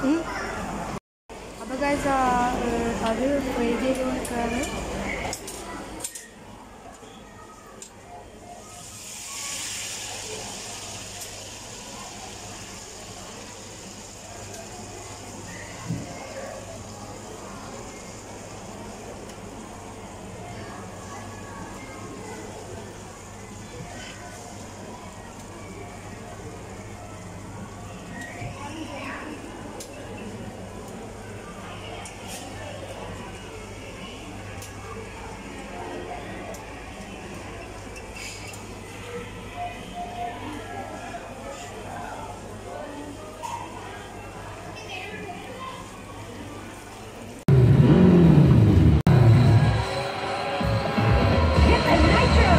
അപ്പോൾ ഗൈസ് അത് ഫ്രൈ ചെയ്ത് കൊടുക്കുകയാണ് Hit the nitro!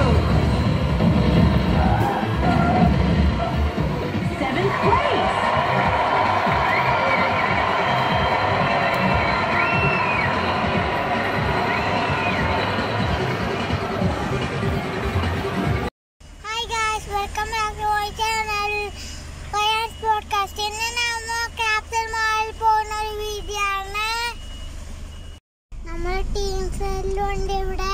Seventh place! Hi guys welcome back to my channel വയാസ് പോഡ്കാസ്റ്റ് ഇന്ന് നമ്മൾ ക്യാപ്റ്റൻ മാളിൽ പോകുന്ന ഒരു വീഡിയോ ആണ് നമ്മൾ ടീംസ് എല്ലാം ഉണ്ട് ഇവിടെ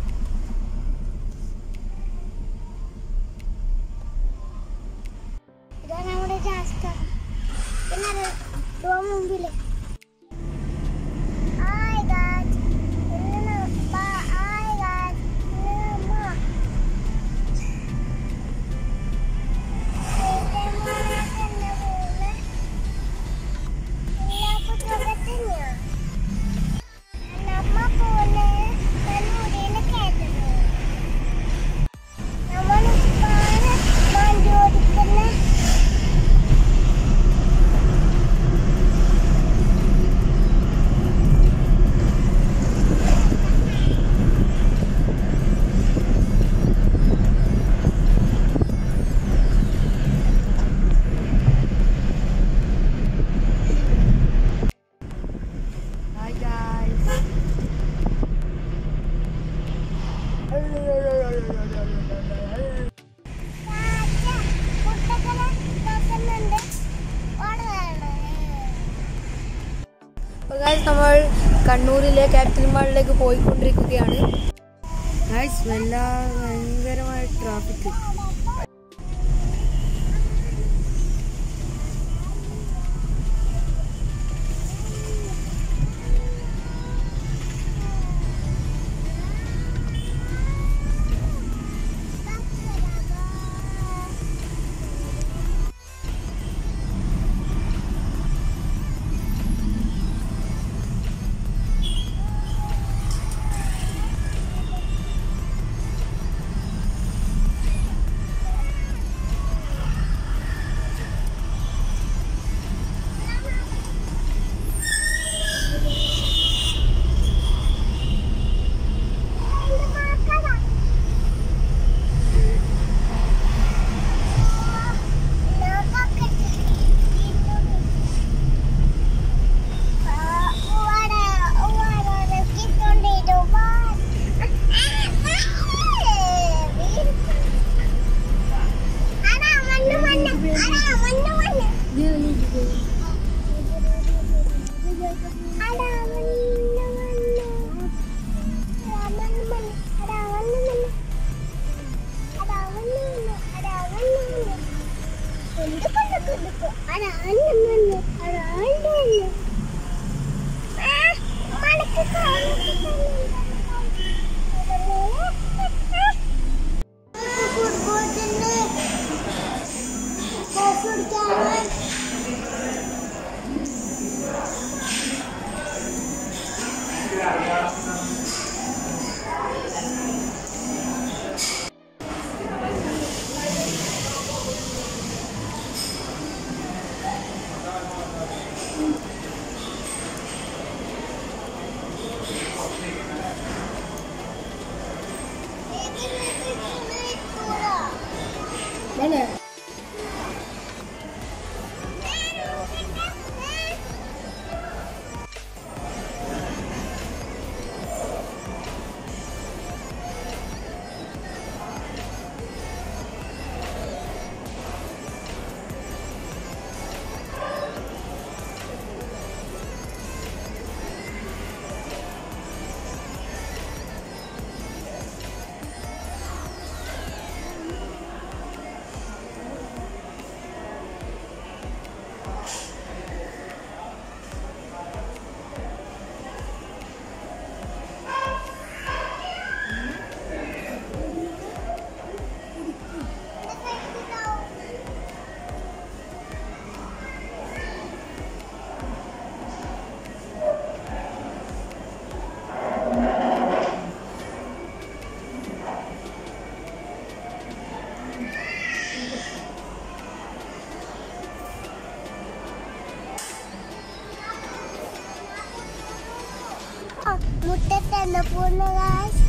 ഇതാണ് നമ്മുടെ ജാസ്ക പിന്നെ അത് ഇതുവാ മുമ്പില് ഹായ് ഗായ്സ് ഇന്ന് നമ്മ ഹായ് ഗായ്സ് ഇന്ന് നമ്മ ഹായ് ഗൈസ് അപ്പോൾ ഗൈസ് നമ്മൾ കണ്ണൂരിലെ ക്യാപിറ്റൽ മാളിലേക്ക് പോയിക്കൊണ്ടിരിക്കുകയാണ് ഗൈസ് വല്ല ഭയങ്കരമായ ട്രാഫിക് മുറ്റത്ത് എന്താ പൂർണ്ണ ഗായ്സ്